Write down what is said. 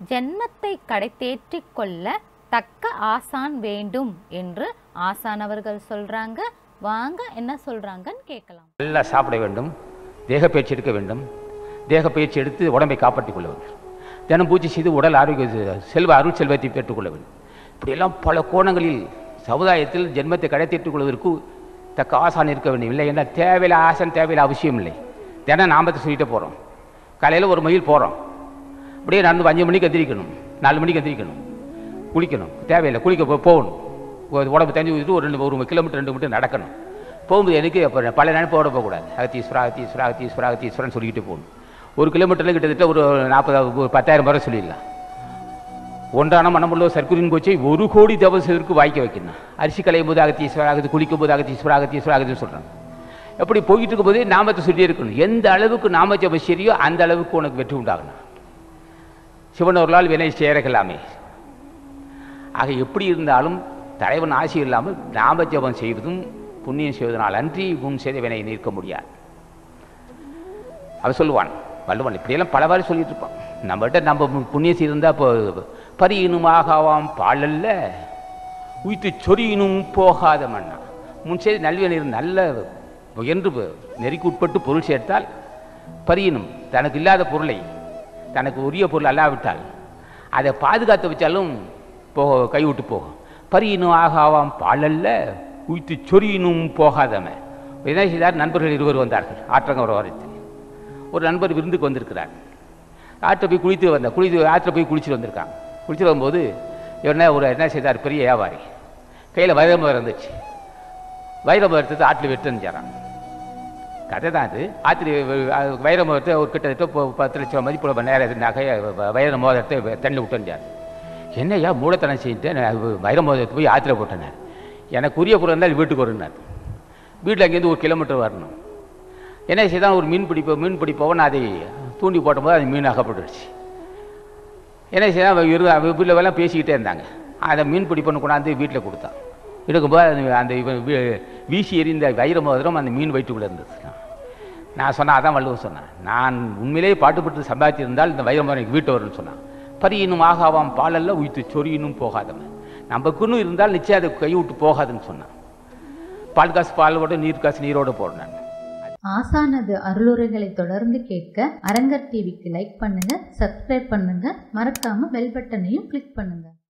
ஜென்மத்தை கடைத்தேற்றிக் கொள்ள தக்க ஆசான் வேண்டும் என்று ஆசான் அவர்கள் சொல்றாங்க வாங்க என்ன சொல்றாங்கன்னு கேட்கலாம் நல்லா சாப்பிட வேண்டும் தேக பயிற்சி எடுக்க வேண்டும் தேக பயிற்சி எடுத்து உடம்பை காப்பாற்றிக் கொள்ள வேண்டும் தினம் பூஜை செய்து உடல் ஆரோக்கிய செல்வ அருள் செல்வத்தை பெற்றுக்கொள்ள வேண்டும் இப்படியெல்லாம் பல கோணங்களில் சமுதாயத்தில் ஜென்மத்தை கடைத்தேற்றிக் கொள்வதற்கு தக்க ஆசான் இருக்க வேண்டும் இல்லை என்ன தேவையில்லை ஆசான் தேவையில்லை அவசியம் இல்லை தினம் நாமத்தை சொல்லிட்டு போகிறோம் காலையில் ஒரு மைல் போகிறோம் அப்படியே நடந்து அஞ்சு மணிக்கு எந்திரிக்கணும் நாலு மணிக்கு எந்திரிக்கணும் குளிக்கணும் தேவையில்லை குளிக்க போ- போகணும் ஒரு உடம்பு தண்ணி ஊற்றிட்டு ஒரு ரெண்டு ஒரு கிலோமீட்டர் ரெண்டு மீட்டர் நடக்கணும் போகும்போது எனக்கு அப்போ பல நினைப்போட போகக்கூடாது அகத்தீஸ்வரா அகத்தீஸ்வரா அகத்தீஸ்வரா அகத்தீஸ்வரன் சொல்லிக்கிட்டு போகணும் ஒரு கிலோமீட்டரில் கிட்டத்தட்ட ஒரு நாற்பது ஒரு பத்தாயிரம் முறை சொல்லிடலாம் ஒன்றான மனமுள்ள சர்க்குரின் கோச்சை ஒரு கோடி தவசத்திற்கு வாய்க்க வைக்கணும் அரிசி களையும் போது அகத்தீஸ்வரா அகத்து குளிக்கும் போது அகத்தீஸ்வரா அகத்தீஸ்வரா அகத்தி சொல்கிறாங்க எப்படி போயிட்டு இருக்கும்போதே நாமத்தை சொல்லியே இருக்கணும் எந்த அளவுக்கு நாம ஜபம் சரியோ அந்த அளவுக்கு உனக்கு வெற்றி உண்டாகணும் சிவனவர்களால் வினை சேரகலாமே ஆக எப்படி இருந்தாலும் தலைவன் ஆசி இல்லாமல் நாம ஜபம் செய்வதும் புண்ணியம் செய்வதனால் அன்றி உன் செய்த வினை நிற்க முடியாது அவன் சொல்லுவான் வள்ளுவன் இப்படியெல்லாம் பலவாறு சொல்லிட்டு இருப்பான் நம்மகிட்ட நம்ம பு- புண்ணியம் செய்திருந்தா இப்போ பரியினுமாகாவாம் பாலல்ல உயித்து சொறியினும் போகாத மண்ணா முன் செய்த நல்வினை நல்ல உயர்ந்து ப- நெறிக்கு உட்பட்டு பொருள் சேர்த்தால் பரியினும் தனக்கு இல்லாத பொருளை தனக்கு உரிய பொருள் அல்லாவிட்டால் அதை பாதுகாத்து வச்சாலும் போக கைவிட்டு போகும் பரியினும் ஆகாவாம் பாலல்ல உயித்து சொறியினும் போகாதவன் என்ன செய்தார் நண்பர்கள் இருவர் வந்தார்கள் ஆற்றங்கர ஓரத்தில் ஒரு நண்பர் விருந்துக்கு வந்திருக்கிறார் ஆற்றை போய் குளித்து வந்தார் குளித்து ஆற்றை போய் குளிச்சுட்டு வந்திருக்காங்க குளிச்சுட்டு வரும்போது இவர் என்ன ஒரு என்ன செய்தார் பெரிய வியாபாரி கையில் வைரமரம் இருந்துச்சு வைரமரத்தை ஆற்றில் வெட்டுஞ்சாரான் கதை தான் அது ஆத்திரி வைரமரத்தை ஒரு கிட்டத்தட்ட இப்போ பத்து லட்சம் மதிப்புள்ள நேரம் நகைய வைர மோதிரத்தை தண்ணி விட்டுஞ்சார் என்னய்யா மூடத்தனம் செஞ்சுட்டு நான் வைர மோதிரத்தை போய் ஆற்றில் போட்டேன் எனக்கு உரிய பொருள் இருந்தால் வீட்டுக்கு வருனார் வீட்டில் அங்கேருந்து ஒரு கிலோமீட்டர் வரணும் என்ன செய்தான் ஒரு மீன் பிடிப்ப மீன் பிடிப்பவன் அதை தூண்டி போடும்போது அது மீன் அகப்பட்டுடுச்சு என்ன செய்தான் இரு வீட்டில் எல்லாம் பேசிக்கிட்டே இருந்தாங்க அதை மீன் பிடிப்பவன் கொண்டாந்து வீட்டில் கொடுத்தான் எடுக்கும்போது அது அந்த இவன் வீ- வீசி எறிந்த வைர மோதிரம் அந்த மீன் வயிற்றுக்குள்ளே இருந்தது நான் சொன்னேன் அதான் வள்ளுவன் சொன்னேன் நான் உண்மையிலேயே பாட்டுப்பட்டு சம்பாதிச்சிருந்தால் இந்த வைர மோதிரம் எனக்கு வீட்டு வரும்னு சொன்னான் பரியினும் ஆகாவாம் பாலல்ல உயித்து சொறியினும் போகாதவன் நமக்குன்னு இருந்தால் நிச்சயம் அதை கை விட்டு போகாதுன்னு சொன்னான் பால் காசு பாலோட நீர் காசு நீரோட போடுறேன் ஆசானது அருளுரைகளை தொடர்ந்து கேட்க அரங்கர் டிவிக்கு லைக் பண்ணுங்க சப்ஸ்கிரைப் பண்ணுங்க மறக்காம பெல் பட்டனையும் கிளிக் பண்ணுங்க